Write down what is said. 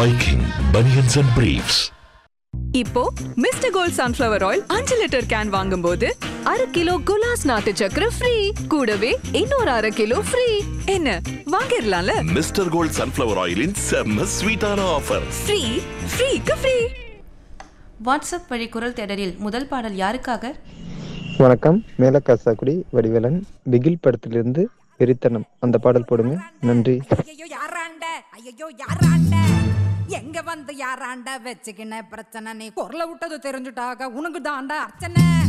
Viking Bunions and Briefs. இப்போ mister Gold sunflower oil அஞ்சு litre can வாங்கும்போது அரை கிலோ குலாஸ் நாட்டு சக்கரை ஃப்ரீ கூடவே இன்னொரு அரை கிலோ ஃப்ரீ என்ன வாங்கிடலாம்ல மிஸ்டர் கோல்ட் சன்ஃப்ளவர் ஆயிலின் செம்ம ஸ்வீட்டான ஆஃபர் ஃப்ரீ ஃப்ரீக்கு ஃப்ரீ வாட்ஸ்அப் வழி குரல் தேடலில் முதல் பாடல் யாருக்காக வணக்கம் மேலக்காசாக்குடி வடிவேலன் பிகில் படத்திலிருந்து வெறித்தனம் அந்த பாடல் போடுங்க நன்றி ஐயோ யாராண்ட ஐயோ யாராண்ட எங்க வந்து யாராண்ட வச்சுக்கின பிரச்சனை நீ குரல விட்டது தெரிஞ்சுட்டாக உனக்கு தாண்டா அர்ச்சனை